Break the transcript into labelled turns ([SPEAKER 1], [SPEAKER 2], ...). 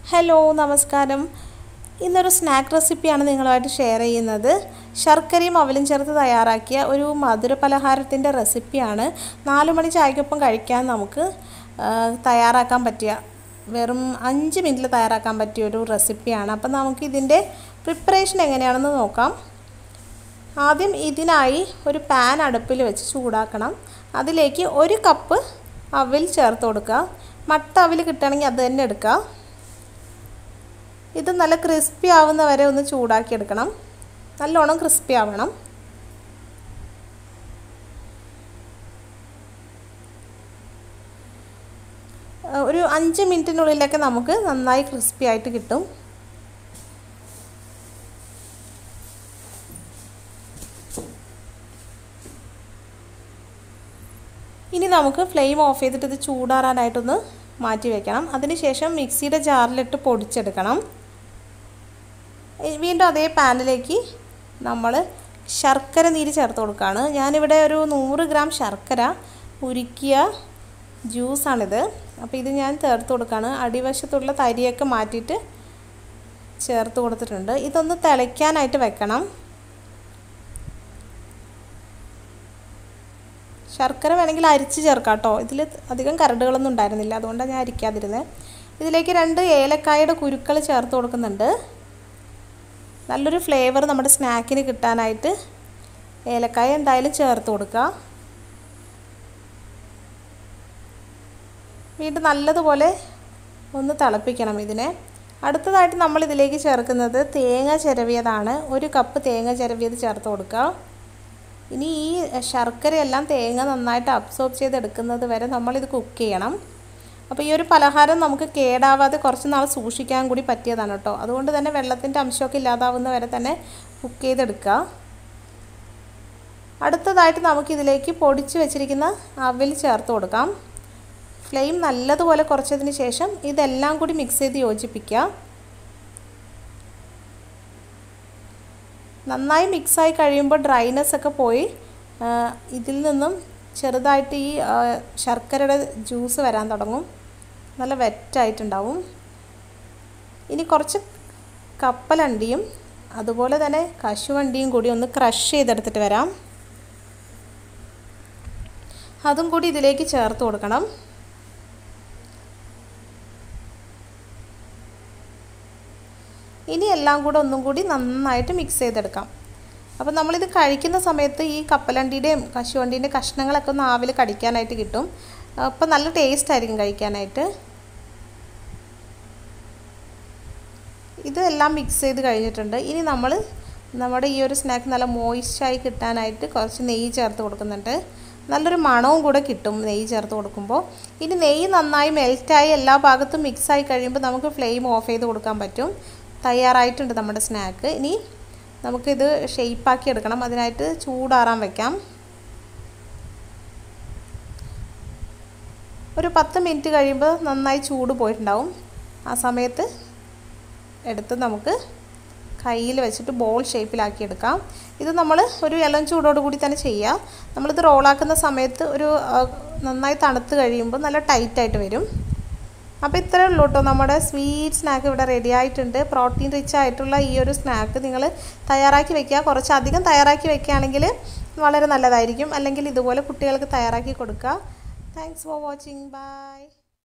[SPEAKER 1] hello നമസ്കാരം ഇന്നൊരു snack റെസിപ്പിയാണ് നിങ്ങളുമായിട്ട് ഷെയർ ചെയ്യുന്നത് ശർക്കരയും അവലും ചേർത്ത് തയ്യാറാക്കിയ ഒരു മധുര പലഹാരത്തിൻ്റെ റെസിപ്പിയാണ് നാല് മണി ചായക്കൊപ്പം കഴിക്കാൻ നമുക്ക് ആ, തയ്യാറാക്കാൻ പറ്റിയ വെറും അഞ്ച് മിനിറ്റിൽ തയ്യാറാക്കാൻ പറ്റിയ ഒരു റെസിപ്പിയാണ് അപ്പം നമുക്ക് ഇതിൻ്റെ പ്രിപ്പറേഷൻ എങ്ങനെയാണെന്ന് നോക്കാം ആദ്യം ഇതിനായി ഒരു പാൻ അടുപ്പിൽ വെച്ച് ചൂടാക്കണം അതിലേക്ക് ഒരു കപ്പ് അവിൽ ചേർത്ത് കൊടുക്കുക മട്ട അവിൽ കിട്ടുകയാണെങ്കിൽ അത് തന്നെ എടുക്കുക ഇത് നല്ല ക്രിസ്പി ആവുന്ന വരെ ഒന്ന് ചൂടാക്കി എടുക്കണം നല്ലോണം ക്രിസ്പി ആവണം ഏഹ് ഒരു അഞ്ച് മിനിറ്റിനുള്ളിലൊക്കെ നമുക്ക് നന്നായി ക്രിസ്പി ആയിട്ട് കിട്ടും ഇനി നമുക്ക് ഫ്ലെയിം ഓഫ് ചെയ്തിട്ട് ഇത് ചൂടാറാനായിട്ടൊന്ന് മാറ്റി വെക്കണം അതിനുശേഷം മിക്സിയുടെ ജാറിലിട്ട് പൊടിച്ചെടുക്കണം വീണ്ടും അതേ പാനിലേക്ക് നമ്മൾ ശർക്കര നീര് ചേർത്ത് കൊടുക്കുകയാണ് ഞാനിവിടെ ഒരു നൂറ് ഗ്രാം ശർക്കര ഉരുക്കിയ ജ്യൂസാണിത് അപ്പോൾ ഇത് ഞാൻ ചേർത്ത് കൊടുക്കുകയാണ് അടിവശത്തുള്ള തരിയൊക്കെ മാറ്റിയിട്ട് ചേർത്ത് കൊടുത്തിട്ടുണ്ട് ഇതൊന്ന് തിളയ്ക്കാനായിട്ട് വെക്കണം ശർക്കര വേണമെങ്കിൽ അരിച്ച് ചേർക്കാം കേട്ടോ ഇതിൽ അധികം കരടുകളൊന്നും ഉണ്ടായിരുന്നില്ല അതുകൊണ്ടാണ് ഞാൻ അരിക്കാതിരുന്നത് ഇതിലേക്ക് രണ്ട് ഏലക്കായുടെ കുരുക്കൾ ചേർത്ത് കൊടുക്കുന്നുണ്ട് നല്ലൊരു ഫ്ലേവർ നമ്മുടെ സ്നാക്കിന് കിട്ടാനായിട്ട് ഏലക്കായ എന്തായാലും ചേർത്ത് കൊടുക്കുക വീണ്ടും നല്ലതുപോലെ ഒന്ന് തിളപ്പിക്കണം ഇതിനെ അടുത്തതായിട്ട് നമ്മൾ ഇതിലേക്ക് ചേർക്കുന്നത് തേങ്ങ ചിരവിയതാണ് ഒരു കപ്പ് തേങ്ങ ചിരവിയത് ചേർത്ത് കൊടുക്കുക ഇനി ഈ ശർക്കരയെല്ലാം തേങ്ങ നന്നായിട്ട് അബ്സോർബ് ചെയ്തെടുക്കുന്നത് വരെ നമ്മളിത് കുക്ക് ചെയ്യണം അപ്പോൾ ഈ ഒരു പലഹാരം നമുക്ക് കേടാവാതെ കുറച്ച് നാൾ സൂക്ഷിക്കാൻ കൂടി പറ്റിയതാണ് കേട്ടോ അതുകൊണ്ട് തന്നെ വെള്ളത്തിൻ്റെ അംശമൊക്കെ ഇല്ലാതാവുന്ന വരെ തന്നെ കുക്ക് ചെയ്തെടുക്കുക അടുത്തതായിട്ട് നമുക്കിതിലേക്ക് പൊടിച്ച് വെച്ചിരിക്കുന്ന അവിൽ ചേർത്ത് കൊടുക്കാം ഫ്ലെയിം നല്ലതുപോലെ കുറച്ചതിന് ശേഷം ഇതെല്ലാം കൂടി മിക്സ് ചെയ്ത് യോജിപ്പിക്കുക നന്നായി മിക്സായി കഴിയുമ്പോൾ ഡ്രൈനെസ് ഒക്കെ പോയി ഇതിൽ നിന്നും ചെറുതായിട്ട് ഈ ശർക്കരയുടെ ജ്യൂസ് വരാൻ തുടങ്ങും നല്ല വെറ്റായിട്ടുണ്ടാവും ഇനി കുറച്ച് കപ്പലണ്ടിയും അതുപോലെ തന്നെ കശുവണ്ടിയും കൂടി ഒന്ന് ക്രഷ് ചെയ്തെടുത്തിട്ട് വരാം അതും കൂടി ഇതിലേക്ക് ചേർത്ത് കൊടുക്കണം ഇനി എല്ലാം കൂടെ ഒന്നും കൂടി നന്നായിട്ട് മിക്സ് ചെയ്തെടുക്കാം അപ്പോൾ നമ്മളിത് കഴിക്കുന്ന സമയത്ത് ഈ കപ്പലണ്ടിയുടെയും കശുവണ്ടീൻ്റെ കഷ്ണങ്ങളൊക്കെ ഒന്ന് ആവിൽ കടിക്കാനായിട്ട് കിട്ടും അപ്പോൾ നല്ല ടേസ്റ്റ് ആയിരിക്കും കഴിക്കാനായിട്ട് ഇതെല്ലാം മിക്സ് ചെയ്ത് കഴിഞ്ഞിട്ടുണ്ട് ഇനി നമ്മൾ നമ്മുടെ ഈ ഒരു സ്നാക്ക് നല്ല മോയിസ്റ്റായി കിട്ടാനായിട്ട് കുറച്ച് നെയ്യ് ചേർത്ത് കൊടുക്കുന്നുണ്ട് നല്ലൊരു മണവും കൂടെ കിട്ടും നെയ്യ് ചേർത്ത് കൊടുക്കുമ്പോൾ ഇനി നെയ്യ് നന്നായി മെൽറ്റായി എല്ലാ ഭാഗത്തും മിക്സായി കഴിയുമ്പോൾ നമുക്ക് ഫ്ലെയിം ഓഫ് ചെയ്ത് കൊടുക്കാൻ പറ്റും തയ്യാറായിട്ടുണ്ട് നമ്മുടെ സ്നാക്ക് ഇനി നമുക്കിത് ഷെയ്പ്പാക്കി എടുക്കണം അതിനായിട്ട് ചൂടാറാൻ വെക്കാം ഒരു പത്ത് മിനിറ്റ് കഴിയുമ്പോൾ നന്നായി ചൂട് പോയിട്ടുണ്ടാവും ആ സമയത്ത് എടുത്ത് നമുക്ക് കയ്യിൽ വെച്ചിട്ട് ബോൾ ഷേപ്പിലാക്കി എടുക്കാം ഇത് നമ്മൾ ഒരു ഇളം ചൂടോട് കൂടി തന്നെ ചെയ്യുക നമ്മളിത് റോളാക്കുന്ന സമയത്ത് ഒരു നന്നായി തണുത്ത് കഴിയുമ്പോൾ നല്ല ടൈറ്റായിട്ട് വരും അപ്പോൾ ഇത്രയേ ഉള്ളൂ കേട്ടോ നമ്മുടെ സ്വീറ്റ് സ്നാക്ക് ഇവിടെ റെഡി ആയിട്ടുണ്ട് പ്രോട്ടീൻ റിച്ച് ആയിട്ടുള്ള ഈ ഒരു സ്നാക്ക് നിങ്ങൾ തയ്യാറാക്കി വെക്കുക കുറച്ച് അധികം തയ്യാറാക്കി വെക്കുകയാണെങ്കിൽ വളരെ നല്ലതായിരിക്കും അല്ലെങ്കിൽ ഇതുപോലെ കുട്ടികൾക്ക് തയ്യാറാക്കി കൊടുക്കുക താങ്ക്സ് ഫോർ വാച്ചിങ് ബൈ